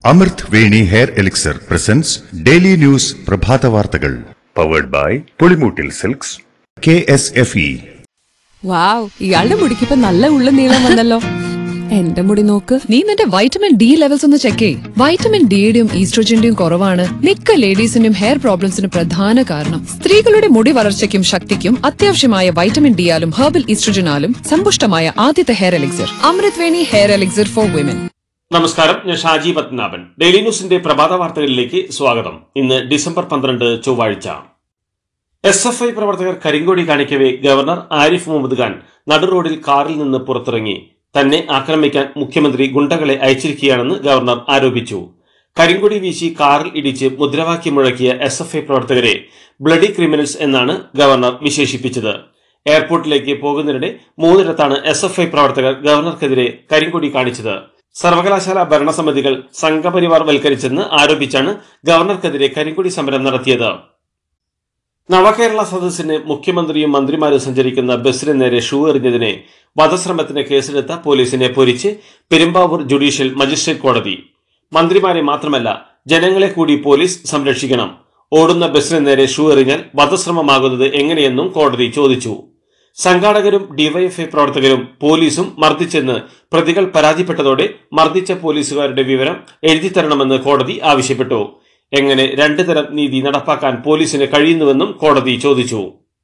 അമൃത് Veni hair elixir presents daily news പ്രഭാത വാർത്തകൾ powered by Pulimoottil silks K S F E wow ഇയാളുടെ മുടിക്കിപ്പോ നല്ല ഉള്ള നീളം വന്നല്ലോ എന്റെ മുടി നോക്ക് നീ നിന്റെ വൈറ്റമിൻ ഡി ലെവൽസ് ഒന്ന് ചെക്ക് ചെയ് വൈറ്റമിൻ ഡിയുടെയും ഈസ്ട്രോജന്റെയും കുറവാണ് മിക്ക ലേഡീസിന്റെയും ഹെയർ പ്രോബ്ലംസിന് പ്രധാന കാരണം സ്ത്രീകളുടെ മുടി വളർച്ചയ്ക്കും ശക്തിക്കും അത്യാവശ്യമായ വൈറ്റമിൻ ഡിയാലും ഹെർബൽ ഈസ്ട്രോജനാലും സമ്പുഷ്ടമായ ആദ്യത്തെ hair elixir Amrit Veni hair elixir for women നമസ്കാരം ഞാൻ ഷാജി പത്മനാഭൻ ഡെയിലി ന്യൂസിന്റെ പ്രഭാത വാർത്തകളിലേക്ക് സ്വാഗതം ഇന്ന് ഡിസംബർ പന്ത്രണ്ട് ചൊവ്വാഴ്ച എസ് എഫ് ഐ പ്രവർത്തകർ കരിങ്കൊടി കാണിക്കവേ ഗവർണർ ആരിഫ് മുഹമ്മദ് ഖാൻ നടുറോഡിൽ കാറിൽ നിന്ന് പുറത്തിറങ്ങി തന്നെ ആക്രമിക്കാൻ മുഖ്യമന്ത്രി ഗുണ്ടകളെ അയച്ചിരിക്കുകയാണെന്ന് ഗവർണർ ആരോപിച്ചു കരിങ്കൊടി വീശി കാറിൽ ഇടിച്ച് മുദ്രാവാക്യം മുഴക്കിയ എസ് എഫ് ഐ പ്രവർത്തകരെ ബ്ലഡി ക്രിമിനൽസ് എന്നാണ് ഗവർണർ വിശേഷിപ്പിച്ചത് എയർപോർട്ടിലേക്ക് പോകുന്നതിനിടെ മൂന്നിടത്താണ് എസ് എഫ് ഐ പ്രവർത്തകർ ഗവർണർക്കെതിരെ കരിങ്കൊടി കാണിച്ചത് സർവകലാശാല ഭരണസമിതികൾ സംഘപരിവാർ വൽക്കരിച്ചെന്ന് ആരോപിച്ചാണ് ഗവർണർക്കെതിരെ കരിങ്കൊടി സമരം നടത്തിയത് നവകേരള സദസ്സിന് മുഖ്യമന്ത്രിയും മന്ത്രിമാരും സഞ്ചരിക്കുന്ന ബസ്സിന് നേരെ ഷൂ എറിഞ്ഞതിനെ വധശ്രമത്തിന് കേസെടുത്ത പോലീസിനെ പൊരിച്ച് പെരുമ്പാവൂർ ജുഡീഷ്യൽ മജിസ്ട്രേറ്റ് കോടതി മന്ത്രിമാരെ മാത്രമല്ല ജനങ്ങളെ കൂടി പോലീസ് സംരക്ഷിക്കണം ഓടുന്ന ബസ്സിന് നേരെ ഷൂ എറിഞ്ഞാൽ വധശ്രമമാകുന്നത് എങ്ങനെയെന്നും കോടതി ചോദിച്ചു സംഘാടകരും ഡിവൈഎഫ്ഐ പ്രവർത്തകരും പോലീസും മർദ്ദിച്ചെന്ന് പ്രതികൾ പരാതിപ്പെട്ടതോടെ മർദ്ദിച്ച പോലീസുകാരുടെ വിവരം എഴുതിത്തരണമെന്ന് കോടതി ആവശ്യപ്പെട്ടു എങ്ങനെ രണ്ടു തരം നീതി നടപ്പാക്കാൻ പോലീസിന് കഴിയുന്നുവെന്നും കോടതി ചോദിച്ചു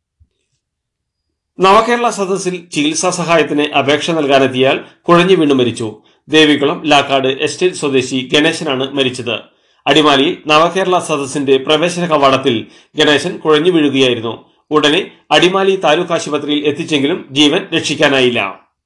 നവകേരള സദസ്സിൽ ചികിത്സാ സഹായത്തിന് അപേക്ഷ നൽകാനെത്തിയാൽ കുഴഞ്ഞു വീണു മരിച്ചു ദേവികുളം ലാക്കാട് എസ്റ്റേറ്റ് സ്വദേശി ഗണേശനാണ് മരിച്ചത് അടിമാലിയിൽ നവകേരള സദസ്സിന്റെ പ്രവേശന കവാടത്തിൽ ഗണേശൻ കുഴഞ്ഞു വീഴുകയായിരുന്നു ഉടനെ അടിമാലി താലൂക്ക് ആശുപത്രിയിൽ എത്തിച്ചെങ്കിലും ജീവൻ രക്ഷിക്കാനായില്ല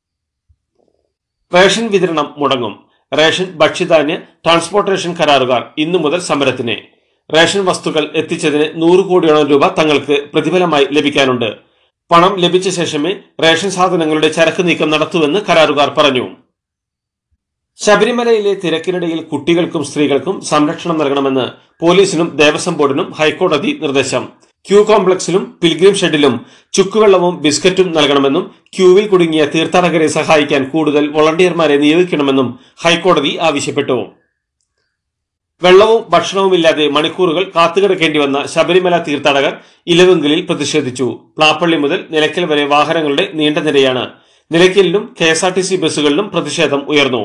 റേഷൻ വിതരണം മുടങ്ങും റേഷൻ ഭക്ഷ്യധാന്യ ട്രാൻസ്പോർട്ടേഷൻ കരാറുകാർ ഇന്നു മുതൽ സമരത്തിന് റേഷൻ വസ്തുക്കൾ എത്തിച്ചതിന് നൂറ് കോടിയോളം രൂപ തങ്ങൾക്ക് പ്രതിഫലമായി ലഭിക്കാനുണ്ട് പണം ലഭിച്ച ശേഷമേ റേഷൻ സാധനങ്ങളുടെ ചരക്ക് നീക്കം നടത്തൂവെന്ന് കരാറുകാർ പറഞ്ഞു ശബരിമലയിലെ തിരക്കിനിടയിൽ കുട്ടികൾക്കും സ്ത്രീകൾക്കും സംരക്ഷണം നൽകണമെന്ന് പോലീസിനും ദേവസ്വം ബോർഡിനും ഹൈക്കോടതി നിർദ്ദേശം ക്യൂ കോംപ്ലക്സിലും പിൽഗ്രിം ഷെഡിലും ചുക്കുവെള്ളവും ബിസ്ക്കറ്റും നൽകണമെന്നും ക്യൂവിൽ കുടുങ്ങിയ തീർത്ഥാടകരെ സഹായിക്കാൻ കൂടുതൽ വോളണ്ടിയർമാരെ നിയോഗിക്കണമെന്നും ഹൈക്കോടതി ആവശ്യപ്പെട്ടു വെള്ളവും ഭക്ഷണവുമില്ലാതെ മണിക്കൂറുകൾ കാത്തുകിടക്കേണ്ടി വന്ന ശബരിമല തീർത്ഥാടകർ ഇലവുങ്കലിൽ പ്രതിഷേധിച്ചു പ്ലാപ്പള്ളി മുതൽ നിലയ്ക്കൽ വരെ വാഹനങ്ങളുടെ നീണ്ട നിരയാണ് നിലയ്ക്കലിലും K S R T C ബസ്സുകളിലും പ്രതിഷേധം ഉയർന്നു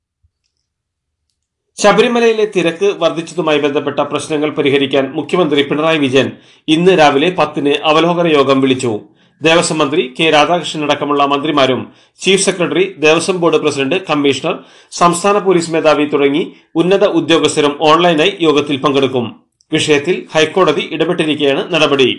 ശബരിമലയിലെ തിരക്ക് വർദ്ധിച്ചതുമായി ബന്ധപ്പെട്ട പ്രശ്നങ്ങൾ പരിഹരിക്കാൻ മുഖ്യമന്ത്രി പിണറായി വിജയൻ ഇന്ന് രാവിലെ പത്തിന് അവലോകന യോഗം വിളിച്ചു ദേവസ്വം മന്ത്രി കെ രാധാകൃഷ്ണൻ അടക്കമുള്ള മന്ത്രിമാരും chief secretary Devaswom board president commissioner സംസ്ഥാന പോലീസ് മേധാവി തുടങ്ങി ഉന്നത ഉദ്യോഗസ്ഥരും ഓൺലൈനായി യോഗത്തിൽ പങ്കെടുക്കും വിഷയത്തിൽ ഹൈക്കോടതി ഇടപെട്ടിരിക്കെയാണ് നടപടി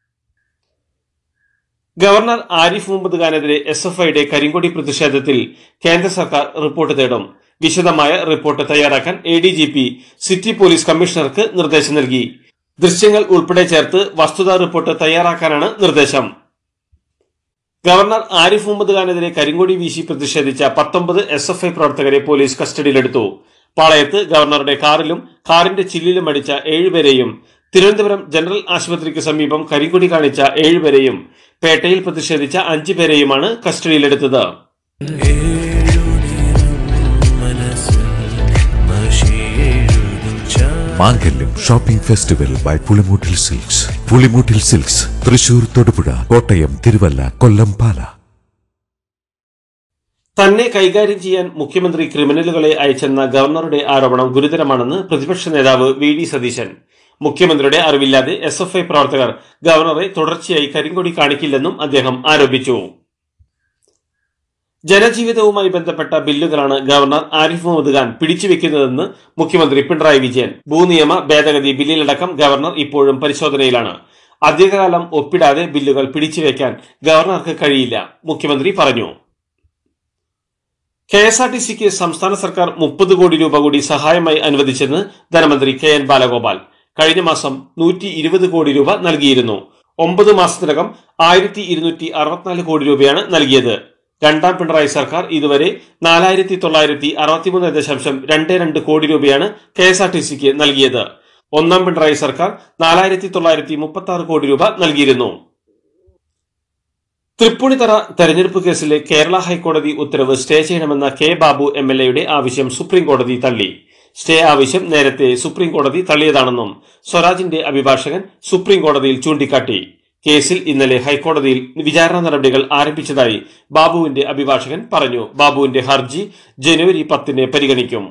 ഗവർണർ ആരിഫ് മുഹമ്മദ് ഖാനെതിരെ എസ് എഫ് ഐയുടെ കരിങ്കൊടി പ്രതിഷേധത്തിൽ കേന്ദ്ര സർക്കാർ റിപ്പോർട്ട് തേടും വിശദമായ റിപ്പോർട്ട് തയ്യാറാക്കാൻ A D G P city police കമ്മീഷണർക്ക് നിർദ്ദേശം നൽകി ദൃശ്യങ്ങൾ ഉൾപ്പെടെ ചേർത്ത് വസ്തുതാ റിപ്പോർട്ട് തയ്യാറാക്കാനാണ് നിർദ്ദേശം ഗവർണർ ആരിഫ് മുഹമ്മദ് ഖാനെതിരെ കരിങ്കൊടി വീശി പ്രതിഷേധിച്ച പത്തൊമ്പത് എസ് എഫ് ഐ പ്രവർത്തകരെ പോലീസ് കസ്റ്റഡിയിലെടുത്തു പാളയത്ത് ഗവർണറുടെ കാറിലും കാറിന്റെ ചില്ലിലും അടിച്ച ഏഴുപേരെയും തിരുവനന്തപുരം ജനറൽ ആശുപത്രിക്ക് സമീപം കരിങ്കൊടി കാണിച്ച ഏഴുപേരെയും പേട്ടയിൽ പ്രതിഷേധിച്ച അഞ്ചു പേരെയുമാണ് കസ്റ്റഡിയിലെടുത്തത് Mangalyam shopping festival by Pulimoottil silks Pulimoottil silks Thrissur Thodupuzha Kottayam Thiruvalla Kollam Pala തന്നെ കൈകാര്യം ചെയ്യാൻ മുഖ്യമന്ത്രി ക്രിമിനലുകളെ അയച്ചെന്ന ഗവർണറുടെ ആരോപണം ഗുരുതരമാണെന്ന് പ്രതിപക്ഷ നേതാവ് വി ഡി സതീശൻ മുഖ്യമന്ത്രിയുടെ അറിവില്ലാതെ എസ് എഫ് ഐ പ്രവർത്തകർ ഗവർണറെ തുടർച്ചയായി കരിങ്കൊടി കാണിക്കില്ലെന്നും അദ്ദേഹം ആരോപിച്ചു ജനജീവിതവുമായി ബന്ധപ്പെട്ട ബില്ലുകളാണ് ഗവർണർ ആരിഫ് മുഹമ്മദ് ഖാൻ പിടിച്ചുവെക്കുന്നതെന്ന് മുഖ്യമന്ത്രി പിണറായി വിജയൻ ഭൂനിയമ ഭേദഗതി ബില്ലിലടക്കം ഗവർണർ ഇപ്പോഴും പരിശോധനയിലാണ് അധികകാലം ഒപ്പിടാതെ ബില്ലുകൾ പിടിച്ചുവെക്കാൻ ഗവർണർക്ക് കഴിയില്ല മുഖ്യമന്ത്രി പറഞ്ഞു കെ എസ് ആർ ടി സിക്ക് സംസ്ഥാന സർക്കാർ മുപ്പത് കോടി രൂപ കൂടി സഹായമായി അനുവദിച്ചെന്ന് ധനമന്ത്രി കെ എൻ ബാലഗോപാൽ കഴിഞ്ഞ മാസം നൂറ്റി ഇരുപത് കോടി രൂപ നൽകിയിരുന്നു ഒമ്പത് മാസത്തിനകം ആയിരത്തി ഇരുന്നൂറ്റി അറുപത്തിനാല് കോടി രൂപയാണ് നൽകിയത് രണ്ടാം പിണറായി സർക്കാർ ഇതുവരെ നാലായിരത്തി തൊള്ളായിരത്തി അറുപത്തിമൂന്ന് ദശാംശം രണ്ട് രണ്ട് കോടി രൂപയാണ് കെ എസ് ആർ ടി സിക്ക് നൽകിയത് ഒന്നാം പിണറായി സർക്കാർ നാലായിരത്തി തൊള്ളായിരത്തി മുപ്പത്തി ആറ് കോടി രൂപ നൽകിയിരുന്നു തൃപ്പൂണിത്തറ തെരഞ്ഞെടുപ്പ് കേസിലെ കേരള ഹൈക്കോടതി ഉത്തരവ് സ്റ്റേ ചെയ്യണമെന്ന കെ ബാബു എം എൽ എയുടെ ആവശ്യം സുപ്രീം കോടതി തള്ളി സ്റ്റേ ആവശ്യം നേരത്തെ സുപ്രീം കോടതി തള്ളിയതാണെന്നും സ്വരാജിന്റെ അഭിഭാഷകൻ സുപ്രീം കോടതിയിൽ ചൂണ്ടിക്കാട്ടി കേസിൽ ഇന്നലെ ഹൈക്കോടതിയിൽ വിചാരണ നടപടികൾ ആരംഭിച്ചതായി ബാബുവിന്റെ അഭിഭാഷകൻ പറഞ്ഞു ബാബുവിന്റെ ഹർജി ജനുവരി പത്തിന് പരിഗണിക്കും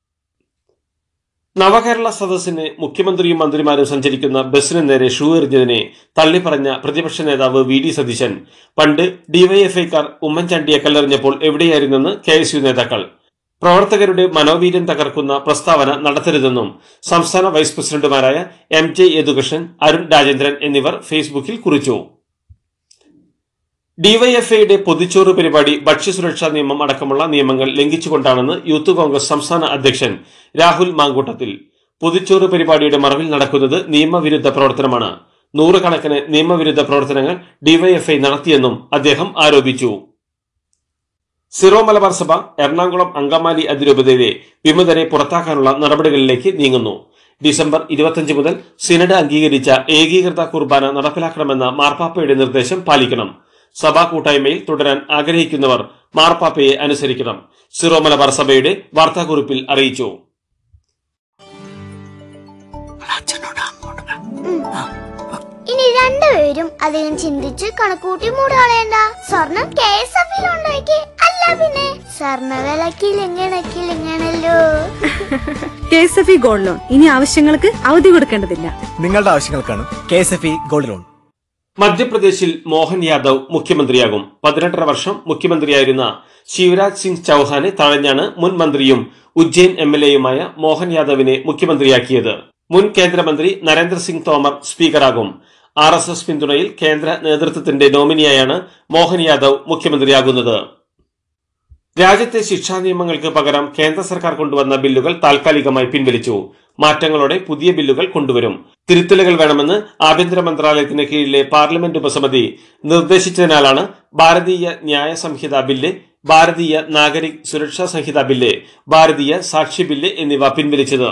നവകേരള സദസ്സിന് മുഖ്യമന്ത്രിയും മന്ത്രിമാരും സഞ്ചരിക്കുന്ന ബസ്സിന് നേരെ ഷൂ എറിഞ്ഞതിനെ തള്ളിപ്പറഞ്ഞ പ്രതിപക്ഷ നേതാവ് വി ഡി സതീശൻ പണ്ട് ഡിവൈഎഫ്ഐക്കാർ ഉമ്മൻചാണ്ടിയെ കല്ലെറിഞ്ഞപ്പോൾ എവിടെയായിരുന്നെന്ന് കെ എസ് യു നേതാക്കൾ പ്രവർത്തകരുടെ മനോവീര്യം തകർക്കുന്ന പ്രസ്താവന നടത്തരുതെന്നും സംസ്ഥാന വൈസ് പ്രസിഡന്റുമാരായ എം ജെ യദുകൃഷ്ണൻ അരുൺ രാജേന്ദ്രൻ എന്നിവർ ഫേസ്ബുക്കിൽ കുറിച്ചു ഡിവൈഎഫ്ഐയുടെ പൊതിച്ചോറ് പരിപാടി ഭക്ഷ്യസുരക്ഷാ നിയമം അടക്കമുള്ള നിയമങ്ങൾ ലംഘിച്ചുകൊണ്ടാണെന്ന് യൂത്ത് കോൺഗ്രസ് സംസ്ഥാന അധ്യക്ഷൻ രാഹുൽ മാങ്കൂട്ടത്തിൽ പൊതിച്ചോറ് പരിപാടിയുടെ മറവിൽ നടക്കുന്നത് നിയമവിരുദ്ധ പ്രവർത്തനമാണ് നൂറുകണക്കിന് നിയമവിരുദ്ധ പ്രവർത്തനങ്ങൾ ഡിവൈഎഫ്ഐ നടത്തിയെന്നും അദ്ദേഹം ആരോപിച്ചു സിറോ മലബാർ സഭ എറണാകുളം അങ്കമാലി അതിരൂപതയിലെ വിമതരെ പുറത്താക്കാനുള്ള നടപടികളിലേക്ക് നീങ്ങുന്നു ഡിസംബർ ഇരുപത്തിയഞ്ച് മുതൽ സിനഡ് അംഗീകരിച്ച ഏകീകൃത കുർബാന നടപ്പിലാക്കണമെന്ന മാർപ്പാപ്പയുടെ നിർദ്ദേശം പാലിക്കണം സഭാ കൂട്ടായ്മയിൽ തുടരാൻ ആഗ്രഹിക്കുന്നവർ മാർപ്പാപ്പയെ അനുസരിക്കണം സിറോ മലബാർ സഭയുടെ വാർത്താക്കുറിപ്പിൽ അറിയിച്ചു ഇനി രണ്ടുപേരും അധികം ചിന്തിച്ച് കണക്കൂട്ടി മൂട് കളയണ്ട സ്വർണം കെ എസ് എഫ് ഉണ്ടാക്കി അല്ല പിന്നെ സ്വർണ്ണ വിലക്കിലിങ്ങണക്കിലിങ്ങണല്ലോ K S F E gold loan ഇനി ആവശ്യങ്ങൾക്ക് അവധി കൊടുക്കേണ്ടതില്ല നിങ്ങളുടെ ആവശ്യങ്ങൾക്കാണ് K S F E gold loan മധ്യപ്രദേശിൽ മോഹൻ യാദവ് മുഖ്യമന്ത്രിയാകും പതിനെട്ടര വർഷം മുഖ്യമന്ത്രിയായിരുന്ന ശിവരാജ് സിംഗ് ചൌഹാനെ തഴഞ്ഞാണ് മുൻ മന്ത്രിയും ഉജ്ജയിൻ എം എൽ എയുമായ മോഹൻ യാദവിനെ മുഖ്യമന്ത്രിയാക്കിയത് മുൻ കേന്ദ്രമന്ത്രി നരേന്ദ്രസിംഗ് തോമർ സ്പീക്കറാകും ആർ എസ് എസ് പിന്തുണയിൽ കേന്ദ്ര നേതൃത്വത്തിന്റെ നോമിനിയായാണ് മോഹൻ യാദവ് മുഖ്യമന്ത്രിയാകുന്നത് രാജ്യത്തെ ശിക്ഷാ നിയമങ്ങൾക്ക് പകരം കേന്ദ്ര സർക്കാർ കൊണ്ടുവന്ന ബില്ലുകൾ താൽക്കാലികമായി പിൻവലിച്ചു മാറ്റങ്ങളോടെ പുതിയ ബില്ലുകൾ കൊണ്ടുവരും തിരുത്തലുകൾ വേണമെന്ന് ആഭ്യന്തര മന്ത്രാലയത്തിന് കീഴിലെ പാർലമെന്റ് ഉപസമിതി നിർദ്ദേശിച്ചതിനാലാണ് ഭാരതീയ ന്യായ സംഹിത ബില്ല് ഭാരതീയ നാഗരിക് സുരക്ഷാ സംഹിത ബില്ല് ഭാരതീയ സാക്ഷി ബില്ല് എന്നിവ പിൻവലിച്ചത്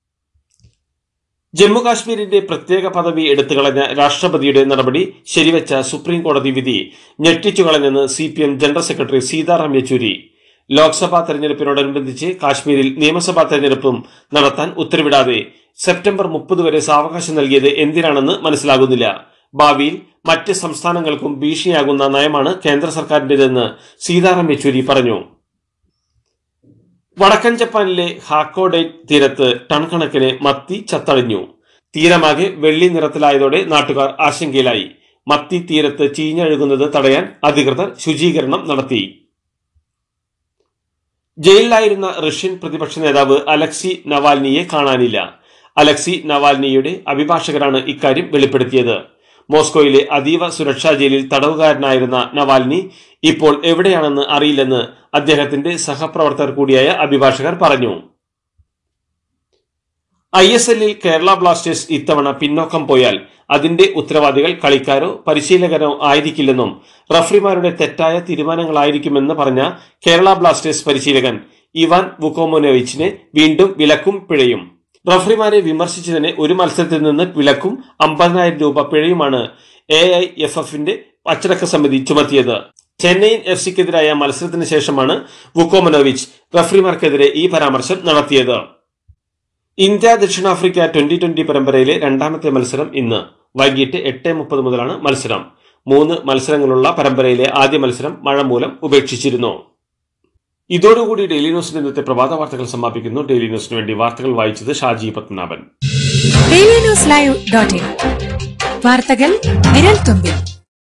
ജമ്മു കാശ്മീരിന്റെ പ്രത്യേക പദവി എടുത്തുകളഞ്ഞ രാഷ്ട്രപതിയുടെ നടപടി ശരിവെച്ച സുപ്രീം കോടതി വിധി ഞെട്ടിച്ചുകളഞ്ഞെന്ന് C P M general secretary Sitaram Yechury Lok Sabha തെരഞ്ഞെടുപ്പിനോടനുബന്ധിച്ച് കാശ്മീരിൽ നിയമസഭാ തെരഞ്ഞെടുപ്പും നടത്താൻ ഉത്തരവിടാതെ സെപ്റ്റംബർ മുപ്പത് വരെ സാവകാശം നൽകിയത് എന്തിനാണെന്ന് മനസ്സിലാകുന്നില്ല ഭാവിയിൽ മറ്റ് സംസ്ഥാനങ്ങൾക്കും ഭീഷണിയാകുന്ന നയമാണ് കേന്ദ്ര സർക്കാരിന്റേതെന്ന് സീതാറാം യെച്ചൂരി പറഞ്ഞു വടക്കൻ ജപ്പാനിലെ ഹാക്കോഡെ തീരത്ത് ടൺ കണക്കിന് മത്തി ചത്തഴിഞ്ഞു തീരമാകെ വെള്ളി നിറത്തിലായതോടെ നാട്ടുകാർ ആശങ്കയിലായി മത്തി തീരത്ത് ചീഞ്ഞഴുകുന്നത് തടയാൻ അധികൃതർ ശുചീകരണം നടത്തി ജയിലിലായിരുന്ന റഷ്യൻ പ്രതിപക്ഷ നേതാവ് അലക്സി നവാൽനിയെ കാണാനില്ല അലക്സി നവാൽനിയുടെ അഭിഭാഷകരാണ് ഇക്കാര്യം വെളിപ്പെടുത്തിയത് മോസ്കോയിലെ അതീവ സുരക്ഷാ ജയിലിൽ തടവുകാരനായിരുന്ന നവാൽനി ഇപ്പോൾ എവിടെയാണെന്ന് അറിയില്ലെന്ന് അദ്ദേഹത്തിന്റെ സഹപ്രവർത്തകർ കൂടിയായ അഭിഭാഷകർ പറഞ്ഞു ഐ എസ് എല്ലിൽ കേരള ബ്ലാസ്റ്റേഴ്സ് ഇത്തവണ പിന്നോക്കം പോയാൽ അതിന്റെ ഉത്തരവാദികൾ കളിക്കാരോ പരിശീലകരോ ആയിരിക്കില്ലെന്നും റഫറിമാരുടെ തെറ്റായ തീരുമാനങ്ങളായിരിക്കുമെന്ന് പറഞ്ഞ കേരള ബ്ലാസ്റ്റേഴ്സ് പരിശീലകൻ ഇവാൻ വുക്കോമോനോവിച്ചിനെ വീണ്ടും വിലക്കും പിഴയും റഫറിമാരെ വിമർശിച്ചതിന് ഒരു മത്സരത്തിൽ നിന്ന് വിലക്കും അമ്പതിനായിരം രൂപ പിഴയുമാണ് എ ഐ എഫ് എഫിന്റെ അച്ചടക്ക സമിതി ചുമത്തിയത് ചെന്നൈയിൻ എഫ് സിക്കെതിരായ മത്സരത്തിന് ശേഷമാണ് വുക്കോമനോവിച്ച് റഫറിമാർക്കെതിരെ ഈ പരാമർശം നടത്തിയത് ഇന്ത്യ ദക്ഷിണാഫ്രിക്ക ട്വന്റി ട്വന്റി പരമ്പരയിലെ രണ്ടാമത്തെ മത്സരം ഇന്ന് വൈകിട്ട് എട്ട് മുപ്പത് മുതലാണ് മത്സരം മൂന്ന് മത്സരങ്ങളുള്ള പരമ്പരയിലെ ആദ്യ മത്സരം മഴ മൂലം ഉപേക്ഷിച്ചിരുന്നു ഇതോടുകൂടി ഡെയിലി ന്യൂസിന്റെ ഇന്നത്തെ പ്രഭാത വാർത്തകൾ സമാപിക്കുന്നു ഡെയിലി ന്യൂസിന് വേണ്ടി വാർത്തകൾ വായിച്ചത് Shaji Padmanabhan daily news live dot in വാർത്തകൾ വിരൽ തുമ്പിൽ